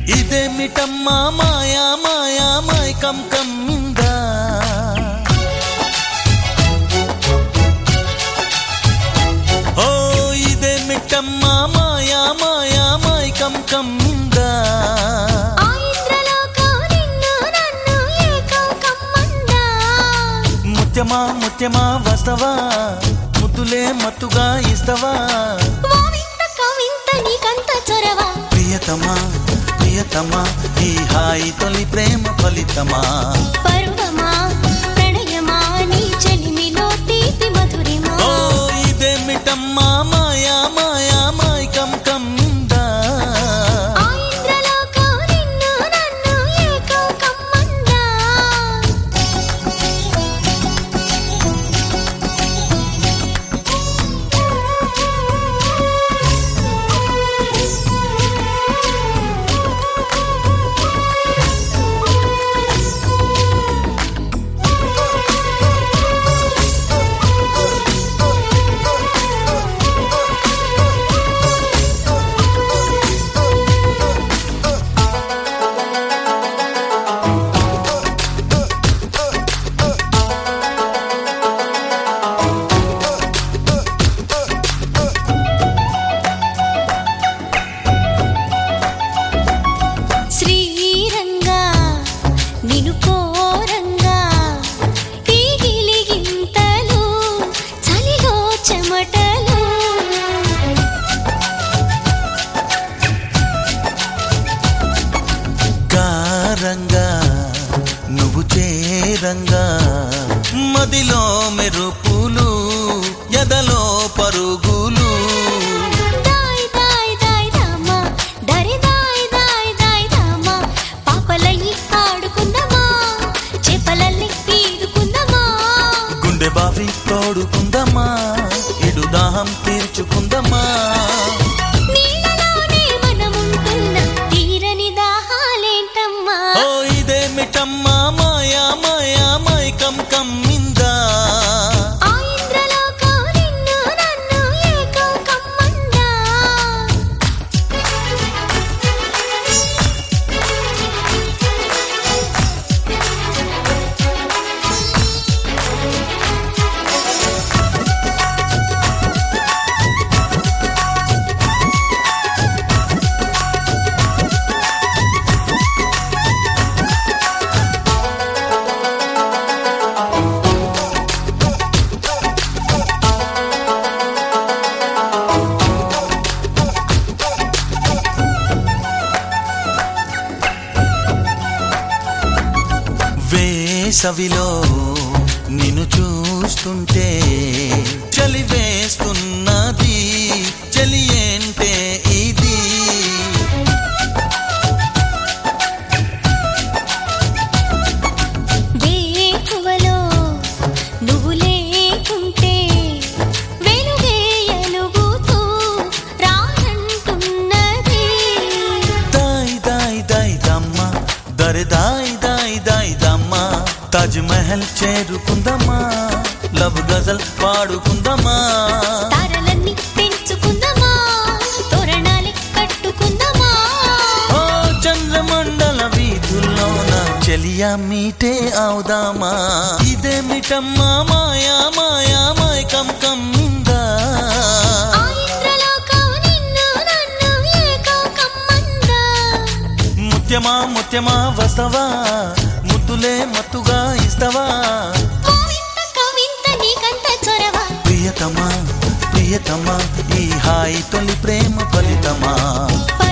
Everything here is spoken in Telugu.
ఇదేమిటమ్మా మాయా మాయా మైకం కమ్మిందా ఓ ఇదేమిటమ్మా మాయా మాయా మైకం కమ్మిందా ఆ ఇంద్రలోకం నిన్ను నన్ను ఏకం కమ్మందా ముత్యమా ముత్యమా వస్తవా ముద్దులే మత్తుగా ఇస్తవా ఓ వింత కవింత నీకంత చొరవ ప్రియతమా ప్రియతమా ఈ హాయి తొలి ప్రేమ ఫలితమా పరువమా ప్రణయమా నీ చెలిమిలో తీపి మధురిమా ఓ ఇదేమిటమ్మా మాయా మాయా మైకం కమ్మిందా ఆ ఇంద్రలోకం నిన్ను నన్ను ఏకం కమ్మందా శ్రీరంగా నిను కోరంగా ఈ గిలిగింతలు చలిలో చెమటలు కారంగా నువ్వు చేరంగా మదిలో మెరుపులు ఎదలో పరుగులు దాయ్ దాయ్ దాయ్ రామా దరి దాయ్ దాయ్ దాయ్ రామా పాపలయ్యి ఆడుకుందామా చేపలల్లి ఈదుకుందామా గుండె బావి తోడుకుందమ్మా ఇడు దాహం తీర్చుకుందమ్మా నీళ్ళలోనే మనముంటున్న తీరని దాహాలేంటమ్మా ఓ ఇదేమిటమ్మా మాయా మాయా మైకం కమ్మిందా ఆ ఇంద్రలోకం నిన్ను నన్ను ఏకం కమ్మందా వేసవిలో నిన్ను చూస్తుంటే చలి వేస్తున్నది చలి ఏంటే ఇది వేకువలో నువ్వు లేకుంటే వెలుగే ఎలుగుతూ రానంటున్నది దాయ్ దాయ్ దాయ్ దమ్మ దరి దాయ్ దాయ్ దాయ్ దమ్మ తాజ్ మహల్ చేరుకుందమ్మా లవ్ గజల్ పాడుకుందమ్మా తారలన్నీ పెంచుకుందామా తోరణాలే కట్టుకుందామా ఓ చంద్రమండల వీధుల్లోన చెలియా మీటే అవుదామా ఇదేమిటమ్మా మాయా మాయా మైకం కమ్మిందా ఆ ఇంద్రలోకం నిన్ను నన్ను ఏకం కమ్మందా ముత్యమా ముత్యమా వస్తవా ముద్దులే మత్తుగా ఇస్తవా ఓ వింత కవింత నీకంత చొరవ ప్రియతమా ప్రియతమా ఈ హాయి తొలి ప్రేమ ఫలితమా